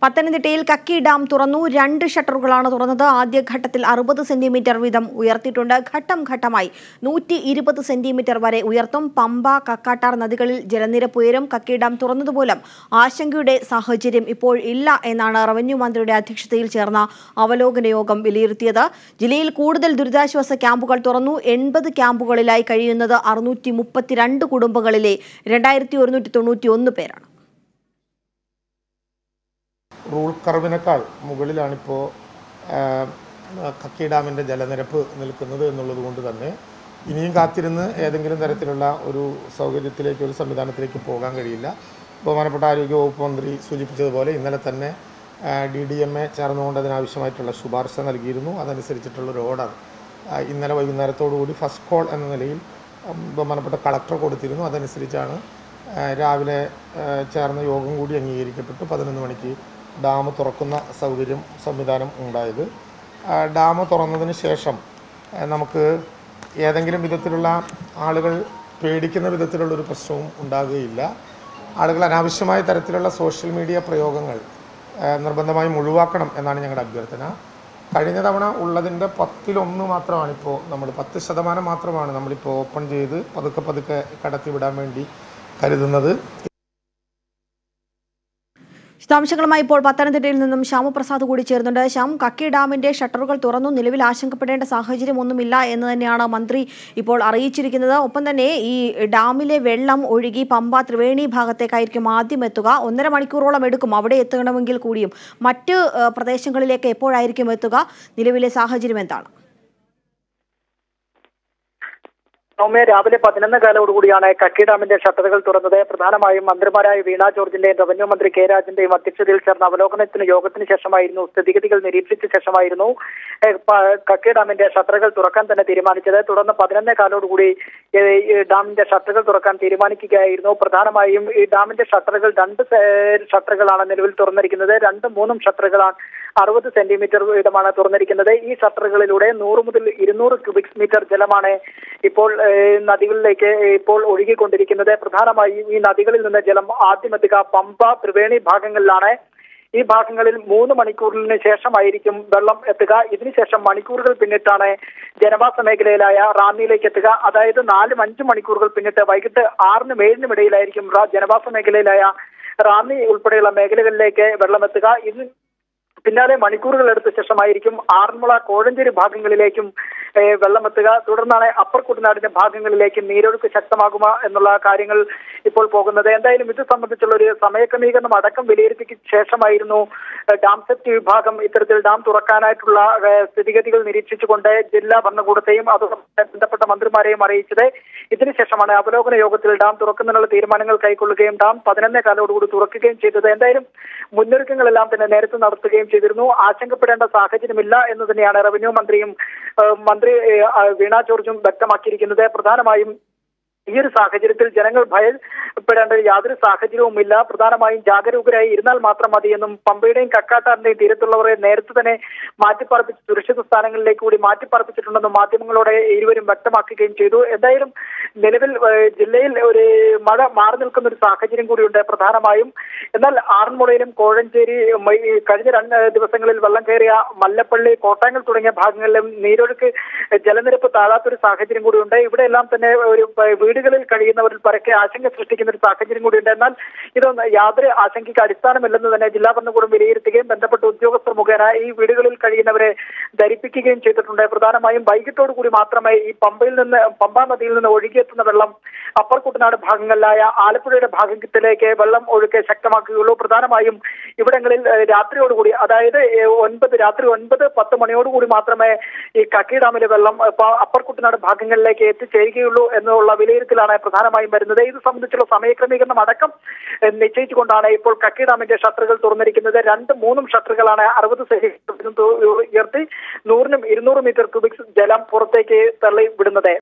പത്തനംതിട്ടയിൽ കക്കി ഡാം തുറന്നു രണ്ട് ഷട്ടറുകളാണ് തുറന്നത് ആദ്യഘട്ടത്തിൽ അറുപത് സെന്റിമീറ്റർ വീതം ഉയർത്തിയിട്ടുണ്ട് ഘട്ടം ഘട്ടമായി നൂറ്റി ഇരുപത് സെന്റിമീറ്റർ വരെ ഉയർത്തും പമ്പ കക്കാട്ടാർ നദികളിൽ ജലനിരപ്പ് ഉയരും കക്കി ഡാം തുറന്നതുമൂലം ആശങ്കയുടെ സാഹചര്യം ഇപ്പോൾ ഇല്ല എന്നാണ് റവന്യൂ മന്ത്രിയുടെ അധ്യക്ഷതയിൽ ചേർന്ന അവലോകന യോഗം വിലയിരുത്തിയത് ജില്ലയിൽ കൂടുതൽ ദുരിതാശ്വാസ ക്യാമ്പുകൾ തുറന്നു എൺപത് ക്യാമ്പുകളിലായി കഴിയുന്നത് അറുന്നൂറ്റി മുപ്പത്തിരണ്ട് കുടുംബങ്ങളിലെ രണ്ടായിരത്തി ഒരുന്നൂറ്റി തൊണ്ണൂറ്റി ഒന്ന് പേരാണ് റൂൾ കർവിനേക്കാൾ മുകളിലാണിപ്പോൾ കക്കി ഡാമിൻ്റെ ജലനിരപ്പ് നിൽക്കുന്നത് എന്നുള്ളത് കൊണ്ട് തന്നെ ഇനിയും കാത്തിരുന്ന് ഏതെങ്കിലും തരത്തിലുള്ള ഒരു സൗകര്യത്തിലേക്ക് ഒരു സംവിധാനത്തിലേക്ക് പോകാൻ കഴിയില്ല ബഹുമാനപ്പെട്ട ആരോഗ്യ വകുപ്പ് മന്ത്രി സൂചിപ്പിച്ചതുപോലെ ഇന്നലെ തന്നെ ഡി ഡി എം എ ചേർന്നുകൊണ്ട് അതിനാവശ്യമായിട്ടുള്ള ശുപാർശ നൽകിയിരുന്നു അതനുസരിച്ചിട്ടുള്ള ഒരു ഓർഡർ ഇന്നലെ വൈകുന്നേരത്തോടുകൂടി ഫസ്റ്റ് കോൾ എന്ന നിലയിൽ ഉം, ബഹുമാനപ്പെട്ട കളക്ടർ കൊടുത്തിരുന്നു അതനുസരിച്ചാണ് ആ, രാവിലെ ആ, ചേർന്ന യോഗം കൂടി അംഗീകരിക്കപ്പെട്ടു പതിനൊന്ന് മണിക്ക് ഡാം തുറക്കുന്ന സൗകര്യം സംവിധാനം ഉണ്ടായത് ആ, ഡാം തുറന്നതിന് ശേഷം ആ, നമുക്ക് ഏതെങ്കിലും വിധത്തിലുള്ള ആളുകൾ പേടിക്കുന്ന വിധത്തിലുള്ളൊരു പ്രശ്നവും ഉണ്ടാകുകയില്ല ആളുകൾ അനാവശ്യമായ തരത്തിലുള്ള സോഷ്യൽ മീഡിയ പ്രയോഗങ്ങൾ ആ, നിർബന്ധമായും ഒഴിവാക്കണം എന്നാണ് ഞങ്ങളുടെ അഭ്യർത്ഥന കഴിഞ്ഞ തവണ ഉള്ളതിൻ്റെ പത്തിലൊന്ന് മാത്രമാണിപ്പോൾ നമ്മൾ പത്ത് ശതമാനം മാത്രമാണ് നമ്മളിപ്പോൾ ഓപ്പൺ ചെയ്ത് പതുക്കെ പതുക്കെ കടത്തിവിടാൻ വേണ്ടി കരുതുന്നത് വിശദാംശങ്ങളുമായി ഇപ്പോൾ പത്തനംതിട്ടയിൽ നിന്നും ശ്യാമപ്രസാദ് കൂടി ചേർന്നുണ്ട് ശ്യാം കക്കി ഡാമിന്റെ ഷട്ടറുകൾ തുറന്നു നിലവിൽ ആശങ്കപ്പെടേണ്ട സാഹചര്യമൊന്നുമില്ല എന്ന് തന്നെയാണ് മന്ത്രി ഇപ്പോൾ അറിയിച്ചിരിക്കുന്നത് ഒപ്പം തന്നെ ഈ ഡാമിലെ വെള്ളം ഒഴുകി പമ്പ ത്രിവേണി ഭാഗത്തേക്കായിരിക്കും ആദ്യം എത്തുക ഒന്നര മണിക്കൂറോളം എടുക്കും അവിടെ എത്തണമെങ്കിൽ കൂടിയും മറ്റ് ഏഹ്, പ്രദേശങ്ങളിലേക്ക് എപ്പോഴായിരിക്കും എത്തുക നിലവിലെ സാഹചര്യം എന്താണ് സൗമ്യ രാവിലെ പതിനൊന്ന് കാലോടുകൂടിയാണ് കക്കി ഡാമിന്റെ ഷട്ടറുകൾ തുറന്നത് പ്രധാനമായും മന്ത്രിമാരായ വീണ ജോർജിന്റെയും റവന്യൂ മന്ത്രി കെ രാജന്റെയും അധ്യക്ഷതയിൽ ചേർന്ന അവലോകനത്തിന് യോഗത്തിന് ശേഷമായിരുന്നു സ്ഥിതിഗതികൾ നിരീക്ഷിച്ച ശേഷമായിരുന്നു ഏഹ്, പ- കക്കി ഡാമിന്റെ ഷട്ടറുകൾ തുറക്കാൻ തന്നെ തീരുമാനിച്ചത് തുടർന്ന് പതിനൊന്നേ കാലോടുകൂടി ഏഹ്, ഈ ഡാമിന്റെ ഷട്ടറുകൾ തുറക്കാൻ തീരുമാനിക്കുകയായിരുന്നു പ്രധാനമായും ഈ ഡാമിന്റെ ഷട്ടറുകൾ രണ്ട് സെ- ഷട്ടറുകളാണ് നിലവിൽ തുറന്നിരിക്കുന്നത് രണ്ടും മൂന്നും ഷട്ടറുകളാണ് അറുപത് സെന്റിമീറ്റർ വീതമാണ് തുറന്നിരിക്കുന്നത് ഈ ഷട്ടറുകളിലൂടെ നൂറ് മുതൽ ഇരുന്നൂറ് ക്യൂബിക് മീറ്റർ ജലമാണ് ഇപ്പോൾ ഏഹ്, നദികളിലേക്ക് ഇപ്പോൾ ഒഴുകിക്കൊണ്ടിരിക്കുന്നത് പ്രധാനമായും ഈ നദികളിൽ നിന്ന് ജലം ആദ്യമെത്തുക പമ്പ ത്രിവേണി ഭാഗങ്ങളിലാണ് ഈ ഭാഗങ്ങളിൽ മൂന്ന് മണിക്കൂറിന് ശേഷമായിരിക്കും വെള്ളം എത്തുക ഇതിനുശേഷം മണിക്കൂറുകൾ പിന്നിട്ടാണ് ജനവാസ മേഖലയിലായ റാന്നിയിലേക്ക് എത്തുക അതായത് നാലും അഞ്ചും മണിക്കൂറുകൾ പിന്നിട്ട് വൈകിട്ട് ആറിനും ഏഴിനും ഇടയിലായിരിക്കും റാ- ജനവാസ മേഖലയിലായ റാന്നി ഉൾപ്പെടെയുള്ള മേഖലകളിലേക്ക് വെള്ളം എത്തുക ഇത് പിന്നാലെ മണിക്കൂറുകൾ എടുത്ത ശേഷമായിരിക്കും ആറന്മുള കോഴഞ്ചേരി ഭാഗങ്ങളിലേക്കും ഏഹ്, വെള്ളമെത്തുക തുടർന്നാണ് അപ്പർ കുട്ടനാടിന്റെ ഭാഗങ്ങളിലേക്ക് നീരൊഴുക്ക് ശക്തമാകുമ എന്നുള്ള കാര്യങ്ങൾ ഇപ്പോൾ പോകുന്നത് എന്തായാലും ഇത് സംബന്ധിച്ചുള്ള ഒരു സമയക്രമീകരണം അടക്കം വിലയിരുത്തിക്ക് ശേഷമായിരുന്നു ഏഹ്, ഡാം സെറ്റ് വിഭാഗം ഇത്തരത്തിൽ ഡാം തുറക്കാനായിട്ടുള്ള ഏഹ്, സ്ഥിതിഗതികൾ നിരീക്ഷിച്ചുകൊണ്ട് ജില്ലാ ഭരണകൂടത്തെയും അതോടൊപ്പം ബന്ധപ്പെട്ട മന്ത്രിമാരെയും അറിയിച്ചത് ഇതിനുശേഷമാണ് അവലോകന യോഗത്തിൽ ഡാം തുറക്കുന്നതിനുള്ള തീരുമാനങ്ങൾ കൈക്കൊള്ളുകയും ഡാം പതിനൊന്നേ കാലോടുകൂടി തുറക്കുകയും ചെയ്തത് എന്തായാലും മുന്നൊരുക്കങ്ങളെല്ലാം തന്നെ നേരത്തെ നടത്തുകയും ചെയ്തിരുന്നു ആശങ്കപ്പെടേണ്ട സാഹചര്യമില്ല എന്ന് തന്നെയാണ് റവന്യൂ മന്ത്രിയും ഏഹ്, മന്ത്രി ഏഹ്, ആ, വീണ ജോർജും വ്യക്തമാക്കിയിരിക്കുന്നത് പ്രധാനമായും ഈ ഒരു സാഹചര്യത്തിൽ ജനങ്ങൾ ഭയപ്പെടേണ്ട യാതൊരു സാഹചര്യവുമില്ല പ്രധാനമായും ജാഗരൂകരായി ഇരുന്നാൽ മാത്രം മതിയെന്നും പമ്പയുടെയും കക്കാട്ടാറിന്റെയും തീരത്തുള്ളവരെ നേരത്തെ തന്നെ മാറ്റിപ്പാർപ്പിച്ച് സുരക്ഷിത സ്ഥാനങ്ങളിലേക്ക് കൂടി മാറ്റിപ്പാർപ്പിച്ചിട്ടുണ്ടെന്നും മാധ്യമങ്ങളോടെ ഇരുവരും വ്യക്തമാക്കുകയും ചെയ്തു എന്തായാലും നിലവിൽ ഏഹ്, ജില്ലയിൽ ഒരു മഴ മാറി നിൽക്കുന്ന ഒരു സാഹചര്യം കൂടിയുണ്ട് പ്രധാനമായും എന്നാൽ ആറന്മുളയിലും കോഴഞ്ചേരി മ- ഈ കഴിഞ്ഞ രണ്ട് ദിവസങ്ങളിൽ വെള്ളം കയറിയ മല്ലപ്പള്ളി കോട്ടാങ്ങൽ തുടങ്ങിയ ഭാഗങ്ങളിലും നീരൊഴുക്ക് ജലനിരപ്പ് താഴാത്തൊരു സാഹചര്യം കൂടിയുണ്ട് ഇവിടെയെല്ലാം തന്നെ ഒരു പ- വീടുകളിൽ കഴിയുന്നവരിൽ പരക്കെ ആശങ്ക സൃഷ്ടിക്കുന്ന ഒരു സാഹചര്യം കൂടിയുണ്ട് എന്നാൽ ഇതൊന്നും യാതൊരു ആശങ്കയ്ക്ക് അടിസ്ഥാനമില്ലെന്ന് തന്നെ ജില്ലാ ഭരണകൂടം വിലയിരുത്തുകയും ബന്ധപ്പെട്ട ഉദ്യോഗസ്ഥർ മുഖേന ഈ വീടുകളിൽ കഴിയുന്നവരെ ധരിപ്പിക്കുകയും ചെയ്തിട്ടുണ്ട് പ്രധാനമായും വൈകിട്ടോടു കൂടി മാത്രമേ ഈ പമ്പയിൽ നിന്ന് പമ്പാ നദിയിൽ നിന്ന് ഒഴുകിയെത്തുന്ന വെള്ളം അപ്പർ കുട്ടനാട് ഭാഗങ്ങളിലായ ആലപ്പുഴയുടെ ഭാഗത്തിലേക്ക് വെള്ളം ഒഴുക്ക് ശക്തമാക്കുകയുള്ളൂ പ്രധാനമായും ഇവിടങ്ങളിൽ ഏഹ്, രാത്രിയോടുകൂടി അതായത് ഏഹ്, ഒൻപത് രാത്രി ഒൻപത് പത്ത് മണിയോടുകൂടി മാത്രമേ ഈ കക്കി ഡാമിലെ വെള്ളം ഇപ്പൊ അപ്പർ കുട്ടനാട് ഭാഗങ്ങളിലേക്ക് എത്തിച്ചേരുകയുള്ളൂ എന്നുള്ള വിലയിരുത്തലാണ് പ്രധാനമായും വരുന്നത് ഇത് സംബന്ധിച്ചുള്ള സമയക്രമീകരണം അടക്കം ഏഹ്, നിശ്ചയിച്ചുകൊണ്ടാണ് ഇപ്പോൾ കക്കി ഡാമിന്റെ ഷട്ടറുകൾ തുറന്നിരിക്കുന്നത് രണ്ടും മൂന്നും ഷട്ടറുകളാണ് അറുപത് സെന്റിമീറ്റർ ഉയർത്തി നൂറിനും ഇരുന്നൂറ് മീറ്റർ ക്യൂബിക്സ് ജലം പുറത്തേക്ക് തള്ളി വിടുന്നത്